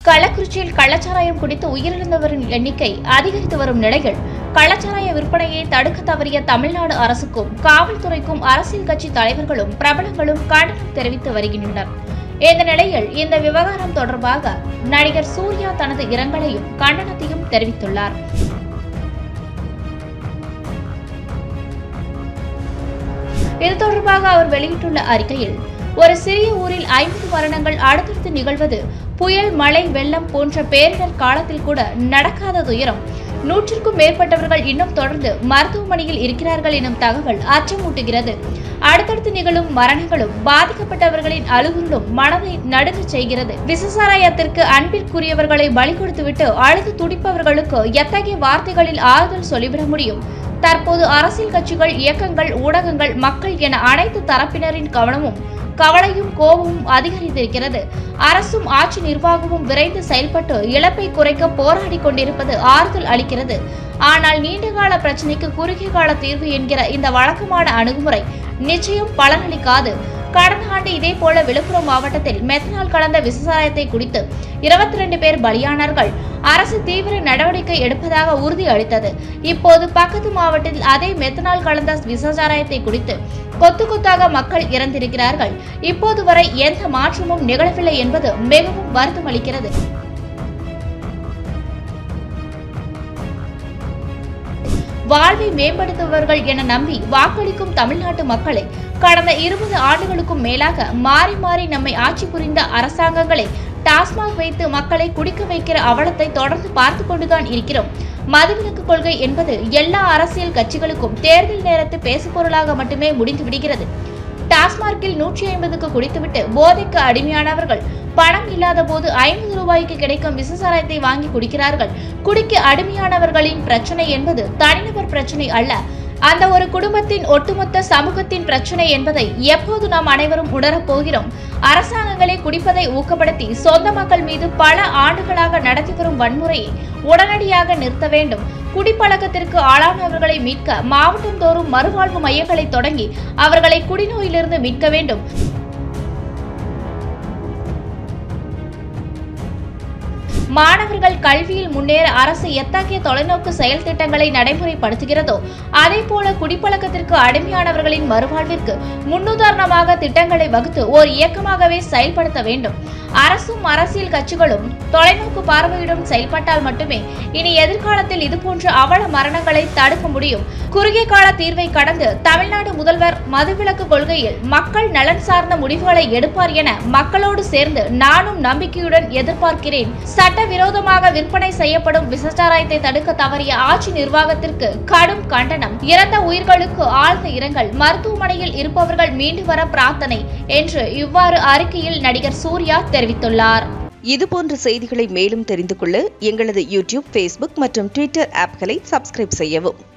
கள்ளக்குறிச்சியில் கள்ளச்சாராயம் குடித்து உயிரிழந்தவரின் எண்ணிக்கை அதிகரித்து வரும் நிலையில் கள்ளச்சாராய விற்பனையை தடுக்க தவறிய தமிழ்நாடு அரசுக்கும் காவல்துறைக்கும் அரசியல் கட்சி தலைவர்களும் பிரபலங்களும் கண்டனம் தெரிவித்து வருகின்றனர் இந்த நிலையில் இந்த விவகாரம் தொடர்பாக நடிகர் சூர்யா தனது இரங்கலையும் கண்டனத்தையும் தெரிவித்துள்ளார் இது தொடர்பாக அவர் வெளியிட்டுள்ள அறிக்கையில் ஒரு சிறிய ஊரில் ஐம்பது மரணங்கள் அடுத்தடுத்து நிகழ்வது புயல் மழை வெள்ளம் போன்ற பேரிடர் காலத்தில் கூட நடக்காத துயரம் நூற்றுக்கும் மேற்பட்டவர்கள் இன்னும் தொடர்ந்து மருத்துவமனையில் இருக்கிறார்கள் எனும் தகவல் அச்சமூட்டுகிறது அடுத்தடுத்து நிகழும் மரணங்களும் பாதிக்கப்பட்டவர்களின் அழுகுகளும் மனதை நடுங்கச் செய்கிறது விசசாராயத்திற்கு அன்பிற்குரியவர்களை பலி கொடுத்துவிட்டு அழுது துடிப்பவர்களுக்கு எத்தகைய வார்த்தைகளில் ஆறுதல் சொல்லிவிட முடியும் தற்போது அரசியல் கட்சிகள் இயக்கங்கள் ஊடகங்கள் மக்கள் என அனைத்து தரப்பினரின் கவனமும் கவலையும் கோபமும் அதிகரித்திருக்கிறது அரசும் ஆட்சி நிர்வாகமும் விரைந்து செயல்பட்டு இழப்பை குறைக்க போராடி கொண்டிருப்பது ஆறுதல் அளிக்கிறது ஆனால் நீண்டகால பிரச்சினைக்கு குறுகிய கால தீர்வு என்கிற இந்த வழக்கமான அணுகுமுறை நிச்சயம் பலனளிக்காது கடந்த ஆண்டு இதே போல விழுப்புரம் மாவட்டத்தில் மெத்தனால் கலந்த விவசாயத்தை குடித்து இருபத்தி ரெண்டு பேர் பலியானார்கள் அரசு தீவிர நடவடிக்கை எடுப்பதாக உறுதி அளித்தது இப்போது பக்கத்து மாவட்டத்தில் அதே மெத்தனால் கலந்த விசச்சாராயத்தை குடித்து கொத்து கொத்தாக மக்கள் இறந்திருக்கிறார்கள் இப்போது வரை எந்த மாற்றமும் நிகழவில்லை என்பது மிகவும் வருத்தம் அளிக்கிறது வாழ்வை மேம்படுத்துபவர்கள் என நம்பி வாக்களிக்கும் தமிழ்நாட்டு மக்களை கடந்த இருபது ஆண்டுகளுக்கும் மேலாக மாறி மாறி நம்மை ஆட்சி புரிந்த அரசாங்கங்களை டாஸ்மாக் வைத்து மக்களை குடிக்க வைக்கிற அவலத்தை தொடர்ந்து பார்த்து கொண்டுதான் இருக்கிறோம் மதுவிலக்கு கொள்கை என்பது எல்லா அரசியல் கட்சிகளுக்கும் தேர்தல் நேரத்து பேசுபொருளாக மட்டுமே முடிந்து விடுகிறது டாஸ்மார்க்கில் நூற்றி ஐம்பதுக்கு குடித்துவிட்டு போதைக்கு அடிமையானவர்கள் பணம் இல்லாத போது ஐம்பது ரூபாய்க்கு கிடைக்கும் விசசாரத்தை வாங்கி குடிக்கிறார்கள் குடிக்க அடிமையானவர்களின் பிரச்சனை என்பது தனிநபர் பிரச்சனை அல்ல அந்த ஒரு குடும்பத்தின் ஒட்டுமொத்த சமூகத்தின் பிரச்சனை என்பதை எப்போது நாம் அனைவரும் உணரப் போகிறோம் அரசாங்கங்களே குடிப்பதை ஊக்கப்படுத்தி சொந்த மக்கள் மீது பல ஆண்டுகளாக நடத்தி வரும் வன்முறையை உடனடியாக நிறுத்த வேண்டும் குடிப்பழக்கத்திற்கு ஆளானவர்களை மீட்க மாவட்டம் தோறும் மறுவாழ்வு மையங்களை தொடங்கி அவர்களை குடிநோயிலிருந்து மீட்க வேண்டும் மாணவர்கள் கல்வியில் முன்னேற அரசு எத்தகைய தொலைநோக்கு செயல் திட்டங்களை நடைமுறைப்படுத்துகிறதோ அதே போல குடிப்பழக்கத்திற்கு அடிமையானவர்களின் மறுவாழ்விற்கு முன்னுதாரணமாக திட்டங்களை வகுத்து ஓர் இயக்கமாகவே செயல்படுத்த வேண்டும் அரசும் அரசியல் கட்சிகளும் தொலைநோக்கு பார்வையுடன் செயல்பட்டால் மட்டுமே இனி எதிர்காலத்தில் இதுபோன்ற அவல மரணங்களை தடுக்க முடியும் குறுகிய கால தீர்வை கடந்து தமிழ்நாடு முதல்வர் மதுவிலக்கு கொள்கையில் மக்கள் நலன் சார்ந்த முடிவுகளை எடுப்பார் என மக்களோடு சேர்ந்து நானும் நம்பிக்கையுடன் எதிர்பார்க்கிறேன் சட்டவிரோதமாக விற்பனை செய்யப்படும் விசச்சாராயத்தை தடுக்க தவறிய ஆட்சி நிர்வாகத்திற்கு கடும் கண்டனம் இறந்த உயிர்களுக்கு ஆழ்ந்த இரங்கல் மருத்துவமனையில் இருப்பவர்கள் மீண்டு வர பிரார்த்தனை என்று இவ்வாறு அறிக்கையில் நடிகர் சூர்யா தெரிவித்துள்ளார் இதுபோன்ற செய்திகளை மேலும் தெரிந்து கொள்ள எங்களது யூடியூப் ஃபேஸ்புக் மற்றும் ட்விட்டர் ஆப்களை சப்ஸ்கிரைப் செய்யவும்